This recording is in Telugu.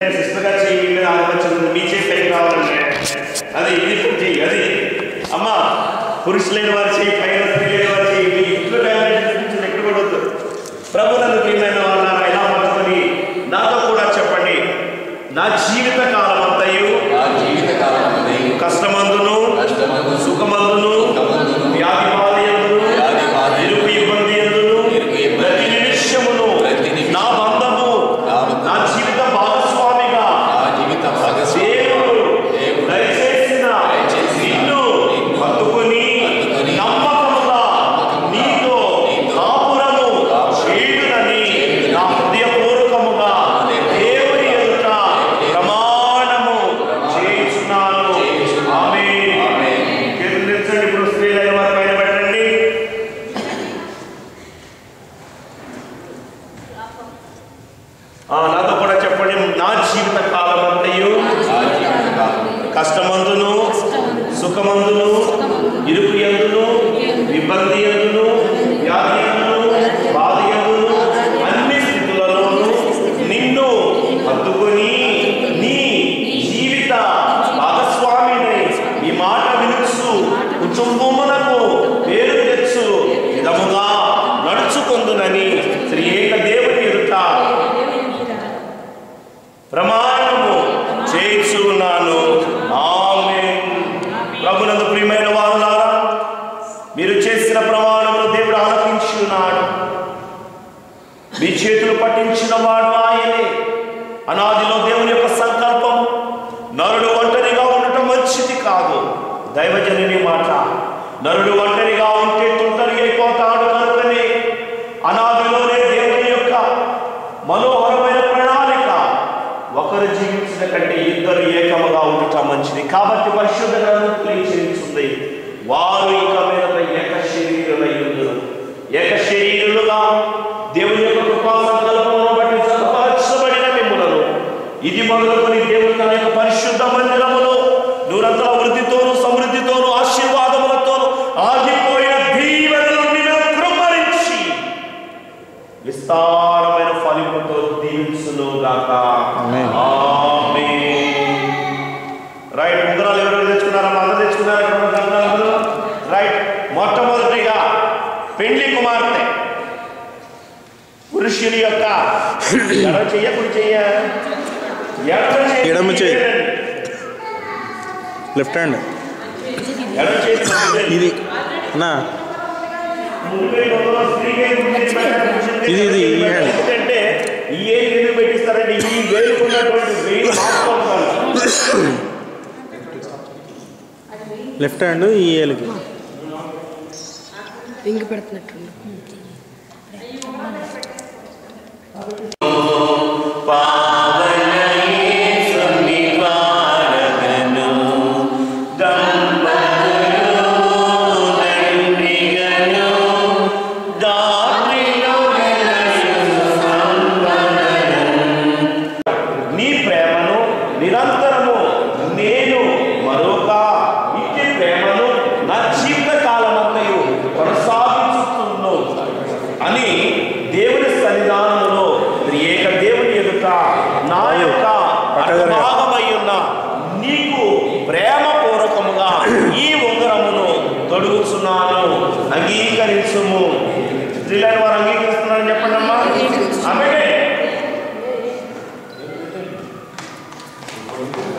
సిస్టర్ గారు చెయ్యి మీద ఆలోచన మీ చేయి పైకి రావాలంటే అది ఇది ఇప్పుడు చెయ్యి అది అమ్మా పురుషులైన వారి చేయి పైన స్త్రీ లేని వారి చేయి మీ ఇంట్లో టాలెంట్ చూపించిన ఎక్కడ కూడా వద్దు ప్రభు నన్ను ప్రియమైన వాళ్ళారా ఎలా పట్టుకొని నాతో కూడా చెప్పండి నా జీవిత కాలం అంతయు నా జీవితకాలం కష్టమందును కష్టమందును, సుఖమందును సుఖమందును, వ్యాధి బాధయందును వ్యాధి బాధయందును, ఇరుకు ఇబ్బంది ఎందును ఇరుకు ఇబ్బంది ప్రతి నిమిషమును ప్రతి నిమిషము నా బంధము నా బంధము నా జీవిత భాగస్వామిగా నా జీవిత భాగస్వామి దేవుడు దేవుడు దయచేసిన దయచేసిన నిన్ను నిన్ను హత్తుకొని హత్తుకొని నమ్మకముగా నమ్మకముగా నీతో నీతో కాపురము కాపురము చేయునని చేయునని నా హృదయపూర్వకముగా దేవుని ఎదుట ప్రమాణము చేయుచున్నాను చేయుచున్నాను. ఆమేన్ ఆమేన్. కీర్తించండి ఇప్పుడు స్త్రీలైన వారి పైన పెట్టండి ఆ, నాతో కూడా చెప్పండి నా జీవిత కాలం అంతయు నా జీవితకాలం కష్టమందును సుఖమందును ఇరుకు ఎందును ఇబ్బంది ఎందును వ్యాధి ఎందును బాధ ఎందును అన్ని స్థితులలోనూ నిన్ను హత్తుకొని నీ జీవిత భాగస్వామిని ఈ మాట వినుచు కుటుంబమునకు పేరు తెచ్చు విధముగా నడుచుకొందునని శ్రీ ఏక దేవుని ఎదుట ప్రమాణము చేయించున్నాను ఆమేన్ ప్రభునందు ప్రియమైన వారులారా మీరు చేసిన ప్రమాణమును దేవుడు ఆలకించి ఉన్నాడు మీ చేతులు పట్టించిన వాడు ఆయనే అనాదిలో దేవుని యొక్క సంకల్పం నరుడు ఒంటరిగా ఉండటం మంచిది కాదు దైవజనుని మాట నరుడు ఒంటరిగా ఉంటే తుంటరి అయిపోతాడు కనుకనే అనాదిలోనే దేవుని యొక్క మనోహరమైన ప్రణాళిక ఒకరు జీవించిన కంటే ఇద్దరు ఏకముగా ఉండటం మంచిది కాబట్టి పరిశుద్ధ గ్రంథం తెలియచేస్తుంది వారు ఇక మీద ఏక శరీరులై ఉందరు ఏక శరీరులుగా దేవుని యొక్క కృపా సంకల్పమును బట్టి సంపరచబడిన మిమ్ములను ఇది మొదలుకొని దేవుని తన యొక్క పరిశుద్ధ మందిరములో నూరంతల వృద్ధితోను సమృద్ధితోను ఆశీర్వాదములతోను ఆగిపోయిన దీవెనలు మీద కృపరించి విస్తారమైన ఫలింపుతో దీవించును గాక ఆమేన్. ఆమేన్. రైట్ ఉంగరాలు ఎవరెవరు తెచ్చుకున్నారా అందరూ తెచ్చుకున్నారా ఇక్కడ ఉన్న గ్రంథాలు? రైట్ మొట్టమొదటిగా పెండ్లి కుమార్తె పురుషుని యొక్క ఎడమ చెయ్య కుడి చెయ్య ఎడమ చెయ్యి ఎడమ చెయ్యి. తీయరండి. లెఫ్ట్ హ్యాండ్ ఎడమ చేయి తీయరండి. ఇది అన్నా ముందుగా కొందరు స్త్రీగా ఎందుకు పెట్టారు? పురుషుడికి ఇది, ఇది, ఈ hand. ఎందుకంటే ఈ ఏలు ఎందుకు పెట్టిస్తారంటే ఈ వేలుకున్నటువంటి వేలు మార్చుకోవాలి లెఫ్ట్ హ్యాండ్ ఈ ఏలుకి రింగ్ పెడుతున్నట్టుండు నీ ప్రేమను నిరంతరము నేను మరొక ఇట్టి ప్రేమను నా జీవిత కాలమంతయు కొనసాగించుతున్నాను అని దేవుని సన్నిధానంలో ఏక దేవుని ఎదుట నా యొక్క భాగమై ఉన్న నీకు ప్రేమపూర్వకముగా ఈ ఉంగరమును తొడుగుచున్నాను అంగీకరించుము స్త్రీలైన వారు అంగీకరిస్తున్నారని చెప్పండి అమ్మా ఆమె